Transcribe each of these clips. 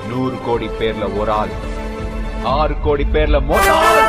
நூறு கோடி பேர்ல ஒரு ஆள் ஆறு கோடி பேர்ல மூணு ஆள்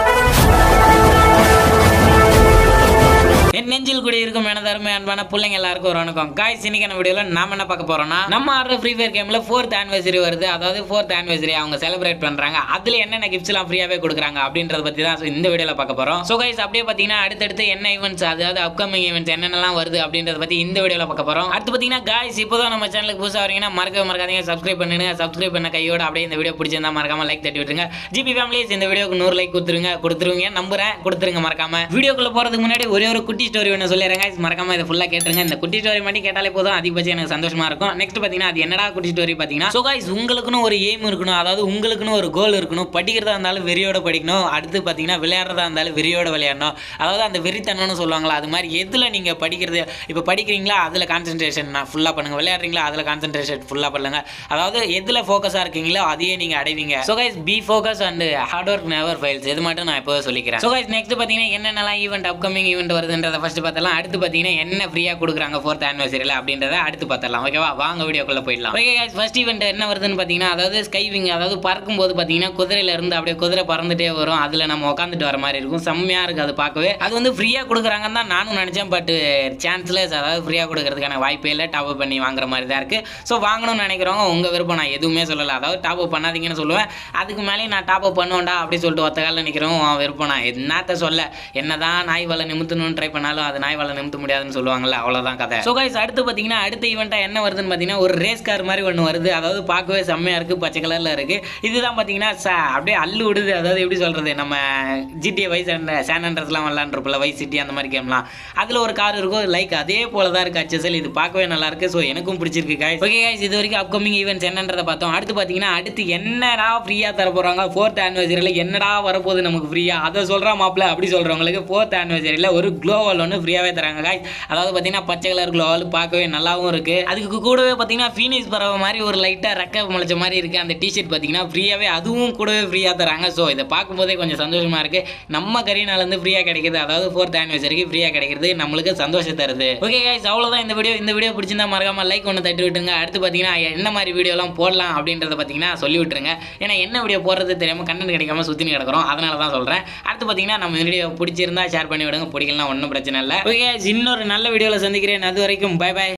என் நெஞ்சில் கூட இருக்கும் எனது அருமை அன்பான பிள்ளைங்க எல்லாருக்கும் ஒரு வணக்கம் காய்ஸ் இன்னைக்கான வீடியோவில் நாம என்ன பார்க்க போறோம்னா நம்ம ஆடுற ஃப்ரீ ஃபயர் கேமில் ஃபோர்த் ஆனிவர்சரி வருது அதாவது ஃபோர்த் ஆனிவர்சரி அவங்க செலிப்ரேட் பண்றாங்க அதுல என்னென்ன கிஃப்ட்ஸ்லாம் ஃப்ரீயாவே கொடுக்குறாங்க அப்படின்றத பத்தி தான் இந்த வீடியோவில் பார்க்க போறோம் ஸோ கைஸ் அப்படியே பார்த்தீங்கன்னா அடுத்தடுத்து என்ன ஈவெண்ட்ஸ் அதாவது அப்கமிங் ஈவெண்ட்ஸ் என்னென்னலாம் வருது அப்படின்றத பத்தி இந்த வீடியோவில் பார்க்க போறோம் அடுத்து பார்த்தீங்கன்னா காய்ஸ் இப்போதான் நம்ம சேனலுக்கு புதுசாக வரீங்கன்னா மறக்கவே மறக்காதீங்க சப்ஸ்கிரைப் பண்ணுங்க சப்ஸ்கிரைப் பண்ண கையோட அப்படியே இந்த வீடியோ பிடிச்சிருந்தா மறக்காம லைக் தட்டி விட்டுருங்க ஜிபி ஃபேமிலிஸ் இந்த வீடியோக்கு நூறு லைக் கொடுத்துருங்க கொடுத்துருவீங்க நம்புறேன் கொடுத்துருங்க மறக்காம வீடியோக்குள்ள போறதுக்கு முன்னாடி ஒரே ஒரு குட்டி ஸ்டோரி ஒன்று சொல்லிடுறேங்க guys. மறக்காம இதை ஃபுல்லாக கேட்டுருங்க இந்த குட்டி ஸ்டோரி மட்டும் கேட்டாலே போதும் அதிகபட்சம் எனக்கு சந்தோஷமா இருக்கும் நெக்ஸ்ட் பார்த்தீங்கன்னா அது என்னடா குட்டி ஸ்டோரி பார்த்தீங்கன்னா ஸோ guys உங்களுக்குன்னு ஒரு எய்ம் இருக்கணும் அதாவது உங்களுக்குன்னு ஒரு கோல் இருக்கணும் படிக்கிறதா இருந்தாலும் வெறியோட படிக்கணும் அடுத்து பார்த்தீங்கன்னா விளையாடுறதா இருந்தாலும் வெறியோட விளையாடணும் அதாவது அந்த வெறித்தனம்னு சொல்லுவாங்களா அது மாதிரி எதில் நீங்கள் படிக்கிறது இப்போ படிக்கிறீங்களா அதில் கான்சென்ட்ரேஷன் ஃபுல்லாக பண்ணுங்க விளையாடுறீங்களா அதில் கான்சென்ட்ரேஷன் ஃபுல்லாக பண்ணுங்க அதாவது எதில் ஃபோக்கஸாக இருக்கீங்களோ அதையே நீங்கள் அடைவீங்க so guys be focus and hard work never fails இது மட்டும் நான் இப்போ சொல்லிக்கிறேன் ஸோ கைஸ் நெக்ஸ்ட் பார்த்தீங்கன்னா என்னென்னலாம் ஈவெண்ட் அப்கமிங் ஈவெண்ட் வருதுன்றத ஃபர்ஸ்ட் பார்த்தலாம் அடுத்து பார்த்தீங்கன்னா என்ன ஃப்ரீயாக கொடுக்குறாங்க ஃபோர்த் ஆனிவர்சரியில் அப்படின்றத அடுத்து பார்த்தலாம் ஓகேவா வாங்க வீடியோக்குள்ளே போயிடலாம் ஓகே கைஸ் ஃபர்ஸ்ட் ஈவெண்ட் என்ன வருதுன்னு பார்த்தீங்கன்னா அதாவது ஸ்கைவிங் அதாவது பறக்கும்போது பார்த்தீங்கன்னா குதிரையில இருந்து அப்படியே குதிரை பறந்துட்டே வரும் அதில் நம்ம உட்காந்துட்டு வர மாதிரி இருக்கும் செம்மையாக இருக்குது அது பார்க்கவே அது வந்து ஃப்ரீயாக கொடுக்குறாங்கன்னு தான் நானும் நினச்சேன் பட் சான்ஸ்லெஸ் அதாவது ஃப்ரீயாக கொடுக்கறதுக்கான வாய்ப்பே இல்லை டாப் அப் பண்ணி வாங்குற மாதிரி தான் இருக்குது ஸோ வாங்கணும்னு நினைக்கிறவங்க உங்கள் விருப்பம் நான் எதுவுமே சொல்லலை அதாவது டாப் அப் பண்ணாதீங்கன்னு சொல்லுவேன் அதுக்கு மேலே நான் டாப் அப் பண்ணுவேன்டா அப்படி சொல்லிட்டு ஒத்த காலில் நிற்கிறவங்க உன் விருப்பம் நான் என்னத்த சொல்ல என்னதான் நாய் வலை நிமித்தணும்னு ட்ரை பண்ணாலும் அது நாய் வலை நிமித்த முடியாதுன்னு சொல்லுவாங்கல்ல அவ்வளோதான் கதை ஸோ கைஸ் அடுத்து பார்த்தீங்கன்னா அடுத்த ஈவெண்ட்டாக என்ன வருதுன்னு பார்த்தீங்கன்னா ஒரு ரேஸ் கார் மாதிரி ஒன்று வருது அதாவது பார்க்கவே செம்மையாக இருக்குது பச்சை கலரில் இருக்குது இதுதான் பார்த்தீங்கன்னா ச அப்படியே அள்ளு விடுது அதாவது எப்படி சொல்கிறது நம்ம ஜிடிஏ வைஸ் அண்ட் சேன் அண்ட்ரஸ்லாம் விளாண்டுருப்பில்ல வைஸ் சிட்டி அந்த மாதிரி கேம்லாம் அதில் ஒரு கார் இருக்கும் லைக் அதே போல தான் இருக்குது ஹச்எஸ்எல் இது பார்க்கவே நல்லா இருக்கு ஸோ எனக்கும் பிடிச்சிருக்கு guys ஓகே guys இது வரைக்கும் அப்கமிங் ஈவெண்ட்ஸ் என்னன்றதை பார்த்தோம் அடுத்து பார்த்தீங்கன்னா அடுத்து என்னடா ஃப்ரீயாக தர போகிறாங்க ஃபோர்த் ஆனிவர்சரியில் என்னடா வரப்போகுது நமக்கு ஃப்ரீயாக அதை சொல்கிறா மாப்பிள்ள அப்படி சொல்கிறவங்களுக்கு ஃபோர்த் ஆனிவர்சரியில் ஒரு க்ளோவல் ஒன்று ஃப்ரீயாகவே தராங்க guys அதாவது பார்த்தீங்கன்னா பச்சை கலர் க்ளோவல் பார்க்கவே நல்லாவும் இருக்குது அதுக்கு கூடவே பார்த்தீங்கன்னா ஃபீனிக்ஸ் பறவை மாதிரி ஒரு லைட்டாக ரெக்க முளைச்ச மாதிரி இருக்குது அந்த டிஷர்ட் பார்த்தீங்கன்னா ஃப்ரீயாகவே அதுவும் கூடவே ஃப்ரீயாக தராங்க ஸோ இதை பார்க்கும்போதே கொஞ்சம் சந்தோஷமாக இருக்குது நம்ம கரீனாலேருந்து ஃப்ரீயாக கிடைக்குது அதாவது ஃபோர்த் ஆனிவர்சரிக்கு ஃப்ரீயாக கிடைக்கிறது நம்மளுக்கு சந்தோஷம் தருது ஓகே guys அவ்வளோதான் இந்த வீடியோ இந்த வீடியோ பிடிச்சிருந்தா மறக்காம லைக் ஒன்று தட்டி விட்டுருங்க அடுத்து பார்த்தீங்கன்னா என்ன மாதிரி வீடியோலாம் போடலாம் அப்படின்றத பார்த்தீங்கன்னா சொல்லி விட்டுருங்க ஏன்னா என்ன வீடியோ போடுறது தெரியாமல் கண்டென்ட் கிடைக்காம சுற்றினு கிடக்கிறோம் அதனால தான் சொல்கிறேன் அடுத்து பார்த்தீங்கன்னா நம்ம வீடியோ பிடிச்சிருந்தா ஷேர் பண்ணி விடுங்க பிடிக்கலாம் ஒன்றும் பிரச்சனை இல்லை ஓகே இன்னொரு நல்ல வீடியோவில் சந்திக்கிறேன் அது வரைக்கும் பை பை